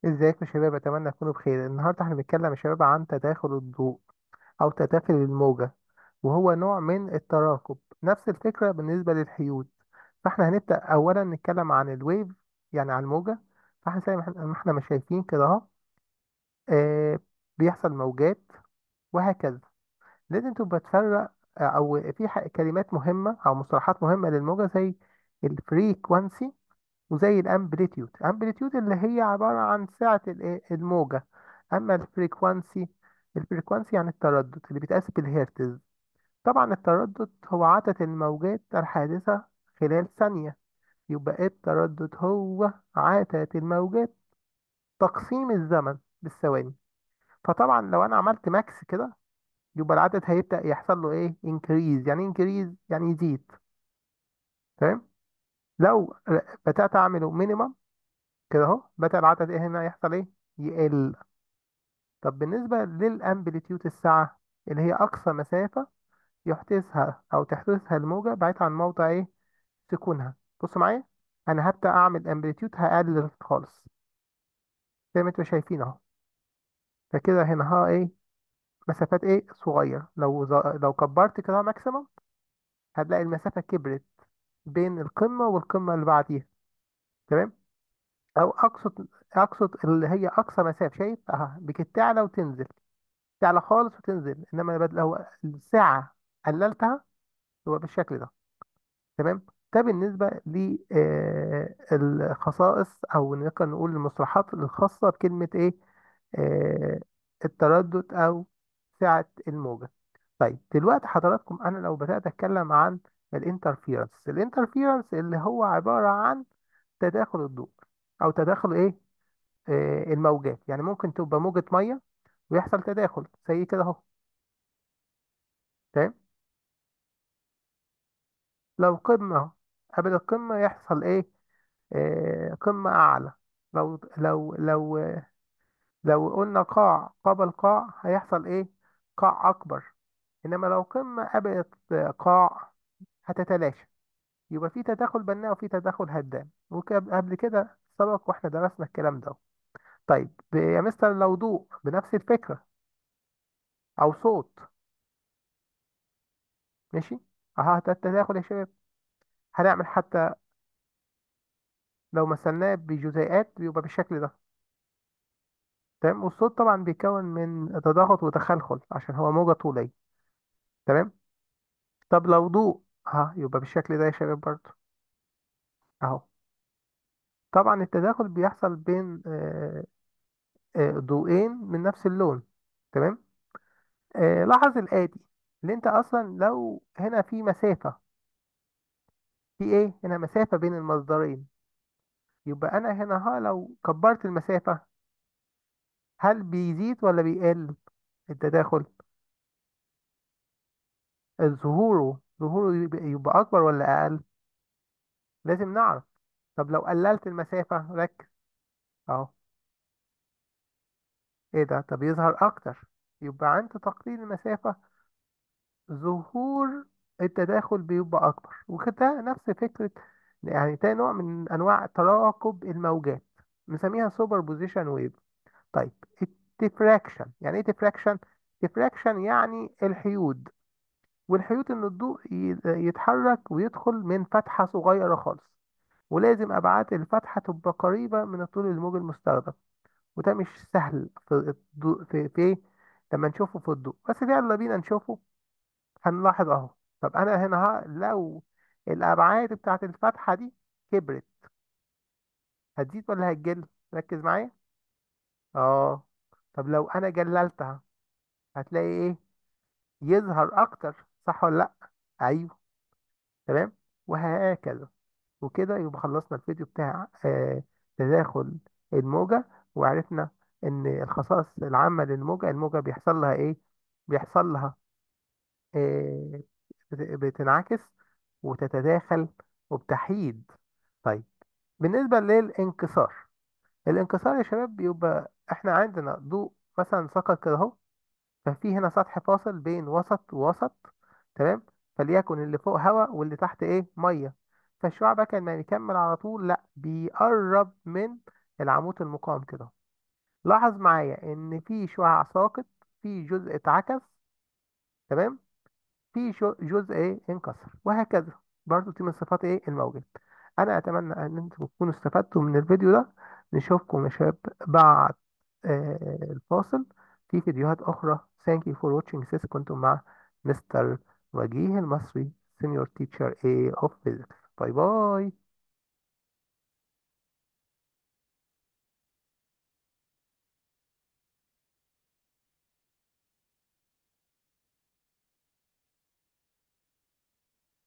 ازيكم يا شباب اتمنى تكونوا بخير النهارده احنا بنتكلم يا شباب عن تداخل الضوء او تداخل الموجة وهو نوع من التراكب نفس الفكرة بالنسبة للحيود فاحنا هنبدأ اولا نتكلم عن الويف يعني عن الموجة فاحنا زي ما احنا ما احنا مش شايفين كده اهو آه، بيحصل موجات وهكذا لازم تبقى تفرق آه، او في ح- كلمات مهمة او مصطلحات مهمة للموجة زي الفريكوانسي وزي الامبليتيود الامبليتيود اللي هي عبارة عن سعة الإيه؟ الموجة اما الفريكوانسي الفريكوانسي يعني التردد اللي بيتقاس بالهرتز طبعا التردد هو عدد الموجات الحادثة خلال ثانية يبقى إيه التردد هو عدد الموجات تقسيم الزمن بالثواني فطبعا لو انا عملت ماكس كده يبقى العدد هيبدأ يحصل له ايه انكريز يعني انكريز يعني يزيد فاهم لو بدأت اعمله مينيمم كده اهو بدأ العدد ايه هنا يحصل ايه يقل طب بالنسبة للأمبليتيود الساعة اللي هي أقصى مسافة يحدثها أو تحدثها الموجة بعيد عن موضع إيه سكونها بص معايا أنا هبدأ أعمل أمبليتيود هقلل خالص زي ما انتوا شايفين أهو فكده هنا ها إيه مسافات إيه صغيرة لو ز... لو كبرت كده ماكسيمم هتلاقي المسافة كبرت بين القمة والقمة اللي بعديها تمام أو أقصد أقصد اللي هي أقصى مسافة شايف أها بتعلى وتنزل تعلى خالص وتنزل انما بد- لو الساعة قللتها هو بالشكل ده تمام ده بالنسبة للخصائص او نقدر نقول المصطلحات الخاصة بكلمة ايه آه، التردد او سعة الموجة طيب دلوقتي حضراتكم انا لو بدأت اتكلم عن الانترفيرنس الانترفيرنس اللي هو عبارة عن تداخل الضوء او تداخل ايه آه، الموجات يعني ممكن تبقى موجة مية ويحصل تداخل زي كده اهو تمام لو قمة قبل القمة يحصل ايه آه قمة أعلى لو لو لو لو قلنا قاع قبل قاع هيحصل ايه قاع أكبر إنما لو قمة قابلت قاع هتتلاشى يبقى في تداخل بناء وفي تداخل هدام وقبل كده سبق واحنا درسنا الكلام ده طيب ب- يا مستر لو ضوء بنفس الفكرة أو صوت ماشي اه ده التداخل يا شباب هنعمل حتى لو مثلناه بجزيئات بيبقى بالشكل ده تمام والصوت طبعا بيتكون من تضاغط وتخلخل عشان هو موجة طولية تمام طب لو ضوء ها يبقى بالشكل ده يا شباب برضو اهو طبعا التداخل بيحصل بين آه، آه، ضوئين من نفس اللون تمام آه، لاحظ الآتي اللي انت اصلا لو هنا في مسافة في ايه هنا مسافة بين المصدرين يبقى انا هنا ها لو كبرت المسافة هل بيزيد ولا بيقل التداخل ظهوره ظهوره يبقى يبقى اكبر ولا اقل لازم نعرف طب لو قللت المسافة ركز اهو ايه ده طب يظهر اكتر يبقى عند تقليل المسافة ظهور التداخل بيبقى اكبر وكده نفس فكرة يعني تاني نوع من انواع تراكب الموجات نسميها سوبر بوزيشن ويف طيب التفراكشن يعني ايه تفراكشن تفراكشن يعني الحيود والحيود ان الضوء ي- يتحرك ويدخل من فتحة صغيرة خالص ولازم ابعاد الفتحة تبقى قريبة من الطول الموجي المستخدم وده مش سهل في الضوء في في إيه؟ لما نشوفه في الضوء بس يلا بينا نشوفه هنلاحظ اهو طب انا هنا ها لو الابعاد بتاعت الفتحه دي كبرت هتزيد ولا هتقل ركز معايا اه طب لو انا قللتها هتلاقي ايه يظهر اكتر صح ولا لا ايوه تمام وهكذا وكده يبقى خلصنا الفيديو بتاع آه تداخل الموجة وعرفنا ان الخصائص العامة للموجة الموجة بيحصل لها ايه بيحصل لها آه بت- بتنعكس وتتداخل وبتحيد طيب بالنسبة للانكسار الانكسار يا شباب بيبقى احنا عندنا ضوء مثلا سقط كده اهو ففي هنا سطح فاصل بين وسط ووسط تمام فليكن اللي فوق هواء واللي تحت ايه ميه فالشعاع بقى كان ما يكمل على طول لا بيقرب من العمود المقام كده لاحظ معايا ان في شعاع ساقط في جزء اتعكس تمام في شو- جزء ايه انكسر وهكذا برضو دي من صفات ايه الموجة انا اتمنى ان انتم تكونوا استفدتوا من الفيديو ده نشوفكم يا شباب بعد آه الفاصل في فيديوهات اخرى thank you for watching this كنتم مع مستر وجيه المصري senior teacher A of physics باي باي